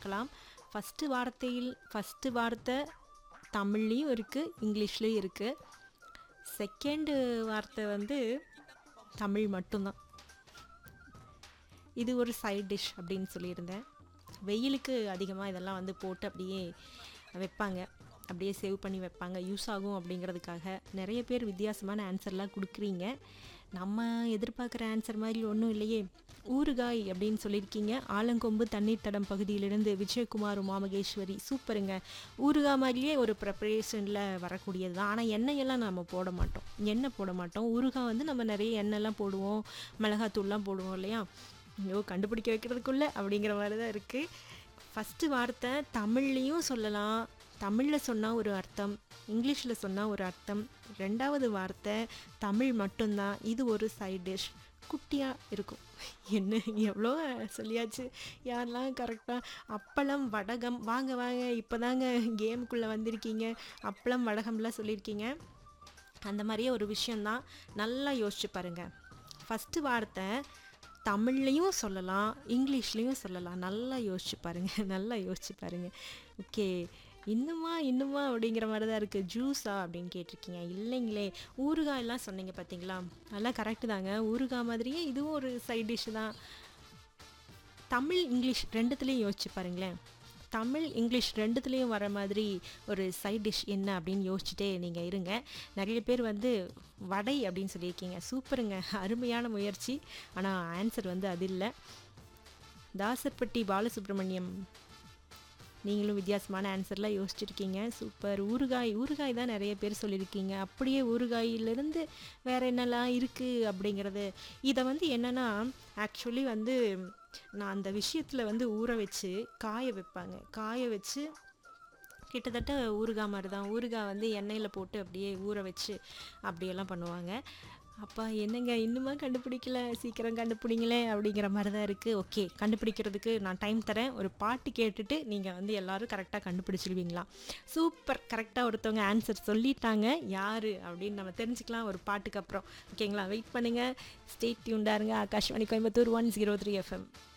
பார்க்கலாம் ஃபஸ்ட்டு வார்த்தையில் ஃபஸ்ட்டு வார்த்தை தமிழ்லேயும் இருக்குது இங்கிலீஷ்லேயும் இருக்குது செகண்டு வார்த்தை வந்து தமிழ் மட்டும்தான் இது ஒரு சைட் டிஷ் அப்படின்னு சொல்லியிருந்தேன் வெயிலுக்கு அதிகமாக இதெல்லாம் வந்து போட்டு அப்படியே வைப்பாங்க அப்படியே சேவ் பண்ணி வைப்பாங்க யூஸ் ஆகும் அப்படிங்கிறதுக்காக நிறைய பேர் வித்தியாசமான ஆன்சர்லாம் கொடுக்குறீங்க நம்ம எதிர்பார்க்குற ஆன்சர் மாதிரி ஒன்றும் இல்லையே ஊறுகாய் அப்படின்னு சொல்லியிருக்கீங்க ஆலங்கொம்பு தண்ணீர் தடம் பகுதியிலிருந்து விஜயகுமார் உமாமகேஸ்வரி சூப்பருங்க ஊறுகாய் மாதிரியே ஒரு ப்ரிப்பரேஷனில் வரக்கூடியது தான் ஆனால் எண்ணெயெல்லாம் நம்ம போட மாட்டோம் எண்ணெய் போட மாட்டோம் ஊறுகாய் வந்து நம்ம நிறைய எண்ணெய்லாம் போடுவோம் மிளகாத்தூள்லாம் போடுவோம் இல்லையா ஐயோ கண்டுபிடிக்க வைக்கிறதுக்குள்ள அப்படிங்கிற மாதிரி தான் இருக்குது ஃபஸ்ட்டு வார்த்தை தமிழ்லேயும் சொல்லலாம் தமிழில் சொன்னால் ஒரு அர்த்தம் இங்கிலீஷில் சொன்னால் ஒரு அர்த்தம் ரெண்டாவது வார்த்தை தமிழ் மட்டும்தான் இது ஒரு சைட் டிஷ் குட்டியாக இருக்கும் என்ன எவ்வளோ சொல்லியாச்சு யாரெல்லாம் கரெக்டாக அப்பளம் வடகம் வாங்க வாங்க இப்போ தாங்க கேமுக்குள்ளே வந்திருக்கீங்க அப்பளம் வடகம்லாம் சொல்லியிருக்கீங்க அந்த மாதிரியே ஒரு விஷயந்தான் நல்லா யோசிச்சு பாருங்கள் ஃபஸ்ட்டு வார்த்தை தமிழ்லேயும் சொல்லலாம் இங்கிலீஷ்லேயும் சொல்லலாம் நல்லா யோசிச்சு பாருங்கள் நல்லா யோசிச்சு பாருங்கள் ஓகே இன்னுமா இன்னுமா அப்படிங்கிற மாதிரி தான் இருக்குது ஜூஸா அப்படின்னு கேட்டிருக்கீங்க இல்லைங்களே ஊறுகாய் எல்லாம் சொன்னீங்க பார்த்தீங்களா அதெல்லாம் கரெக்டு தாங்க ஊறுகாய் மாதிரியே இதுவும் ஒரு சைட் டிஷ் தான் தமிழ் இங்கிலீஷ் ரெண்டுத்துலேயும் யோசிச்சு பாருங்களேன் தமிழ் இங்கிலீஷ் ரெண்டுத்துலேயும் வர மாதிரி ஒரு சைட் டிஷ் என்ன அப்படின்னு யோசிச்சுட்டே நீங்கள் இருங்க நிறைய பேர் வந்து வடை அப்படின்னு சொல்லியிருக்கீங்க சூப்பருங்க அருமையான முயற்சி ஆனால் ஆன்சர் வந்து அது இல்லை தாசர்பட்டி பாலசுப்ரமணியம் நீங்களும் வித்தியாசமான ஆன்சர்லாம் யோசிச்சிருக்கீங்க சூப்பர் ஊறுகாய் ஊறுகாய் தான் நிறைய பேர் சொல்லியிருக்கீங்க அப்படியே ஊறுகாயிலிருந்து வேறு என்னெல்லாம் இருக்குது அப்படிங்கிறது இதை வந்து என்னென்னா ஆக்சுவலி வந்து நான் அந்த விஷயத்தில் வந்து ஊற வச்சு காய வைப்பாங்க காய வச்சு கிட்டத்தட்ட ஊறுகாய் மாதிரி தான் ஊறுகாய் வந்து எண்ணெயில் போட்டு அப்படியே ஊற வச்சு அப்படியெல்லாம் பண்ணுவாங்க அப்பா என்னங்க இன்னுமா கண்டுபிடிக்கல சீக்கிரம் கண்டுபிடிங்களே அப்படிங்கிற மாதிரி தான் இருக்குது ஓகே கண்டுபிடிக்கிறதுக்கு நான் டைம் தரேன் ஒரு பாட்டு கேட்டுட்டு நீங்கள் வந்து எல்லோரும் கரெக்டாக கண்டுபிடிச்சிருவீங்களா சூப்பர் கரெக்டாக ஒருத்தவங்க ஆன்சர் சொல்லிட்டாங்க யார் அப்படின்னு நம்ம தெரிஞ்சுக்கலாம் ஒரு பாட்டுக்கு அப்புறம் ஓகேங்களா வெயிட் பண்ணுங்கள் ஸ்டேட் டியூண்டாருங்க Akashvani Coimbatore one zero three FM